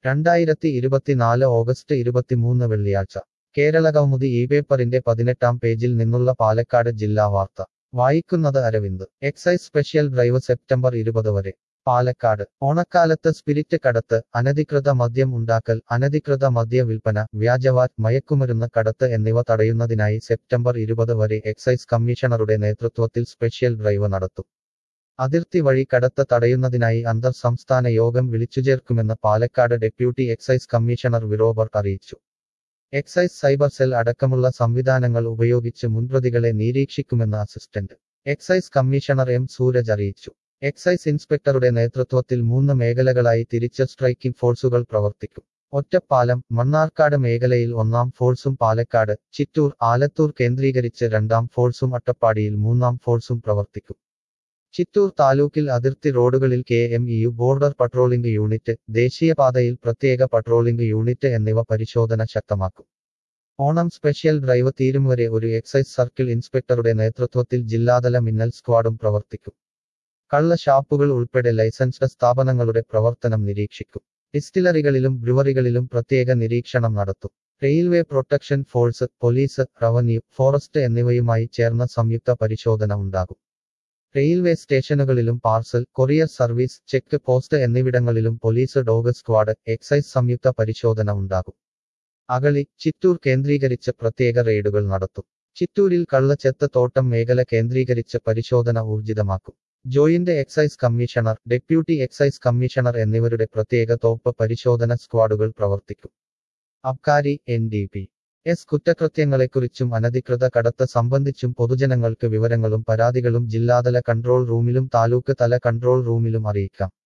രണ്ടായിരത്തി ഇരുപത്തിനാല് ഓഗസ്റ്റ് ഇരുപത്തിമൂന്ന് വെള്ളിയാഴ്ച കേരള കൗമുദി ഈ പേപ്പറിന്റെ പതിനെട്ടാം പേജിൽ നിന്നുള്ള പാലക്കാട് ജില്ലാ വാർത്ത വായിക്കുന്നത് Aravind excise special drive September ഇരുപത് വരെ പാലക്കാട് ഓണക്കാലത്ത് സ്പിരിറ്റ് കടത്ത് അനധികൃത മദ്യം ഉണ്ടാക്കൽ അനധികൃത മദ്യ വിൽപ്പന വ്യാജവാറ്റ് മയക്കുമരുന്ന് കടത്ത് എന്നിവ തടയുന്നതിനായി സെപ്റ്റംബർ ഇരുപത് വരെ എക്സൈസ് കമ്മീഷണറുടെ നേതൃത്വത്തിൽ സ്പെഷ്യൽ ഡ്രൈവ് നടത്തും അതിർത്തി വഴി കടത്ത് തടയുന്നതിനായി അന്തർ സംസ്ഥാന യോഗം വിളിച്ചുചേർക്കുമെന്ന് Palakkad deputy excise commissioner V Robert അറിയിച്ചു എക്സൈസ് സൈബർ സെൽ അടക്കമുള്ള സംവിധാനങ്ങൾ ഉപയോഗിച്ച് മുൻപ്രതികളെ നിരീക്ഷിക്കുമെന്ന് assistant excise commissioner M Sooraj അറിയിച്ചു എക്സൈസ് ഇൻസ്പെക്ടറുടെ നേതൃത്വത്തിൽ മൂന്ന് മേഖലകളായി തിരിച്ച സ്ട്രൈക്കിംഗ് ഫോഴ്സുകൾ പ്രവർത്തിക്കും ഒറ്റപ്പാലം മണ്ണാർക്കാട് മേഖലയിൽ ഒന്നാം ഫോഴ്സും പാലക്കാട് ചിറ്റൂർ ആലത്തൂർ കേന്ദ്രീകരിച്ച് രണ്ടാം ഫോഴ്സും അട്ടപ്പാടിയിൽ മൂന്നാം ഫോഴ്സും പ്രവർത്തിക്കും ചിറ്റൂർ താലൂക്കിൽ അതിർത്തി റോഡുകളിൽ K M E U border patrolling unit ദേശീയപാതയിൽ പ്രത്യേക പട്രോളിംഗ് യൂണിറ്റ് എന്നിവ പരിശോധന ശക്തമാക്കും ഓണം സ്പെഷ്യൽ ഡ്രൈവ് തീരും വരെ ഒരു എക്സൈസ് സർക്കിൾ ഇൻസ്പെക്ടറുടെ നേതൃത്വത്തിൽ ജില്ലാതല മിന്നൽ സ്ക്വാഡും പ്രവർത്തിക്കും കള്ള ഷാപ്പുകൾ ഉൾപ്പെടെ ലൈസൻസ്ഡ് സ്ഥാപനങ്ങളുടെ പ്രവർത്തനം നിരീക്ഷിക്കും ഡിസ്റ്റിലറികളിലും ബ്രുവറികളിലും പ്രത്യേക നിരീക്ഷണം നടത്തും railway protection force police revenue forest എന്നിവയുമായി ചേർന്ന സംയുക്ത പരിശോധന ഉണ്ടാകും റെയിൽവേ സ്റ്റേഷനുകളിലും parcel courier service check post എന്നിവിടങ്ങളിലും പോലീസ് ഡോഗ് സ്ക്വാഡ് എക്സൈസ് സംയുക്ത പരിശോധന ഉണ്ടാകും അകളി ചിറ്റൂർ കേന്ദ്രീകരിച്ച് പ്രത്യേക റെയ്ഡുകൾ നടത്തും ചിറ്റൂരിൽ കള്ളച്ചെത്ത് തോട്ടം മേഖല കേന്ദ്രീകരിച്ച് പരിശോധന ഊർജിതമാക്കും joint excise commissioner deputy excise commissioner എന്നിവരുടെ പ്രത്യേക തോപ്പ് പരിശോധന സ്ക്വാഡുകൾ പ്രവർത്തിക്കും അബ്കാരി എൻ ഡി പി എസ് കുറ്റകൃത്യങ്ങളെക്കുറിച്ചും അനധികൃത കടത്ത് സംബന്ധിച്ചും പൊതുജനങ്ങൾക്ക് വിവരങ്ങളും പരാതികളും ജില്ലാതല കൺട്രോൾ റൂമിലും താലൂക്ക് തല കൺട്രോൾ റൂമിലും അറിയിക്കാം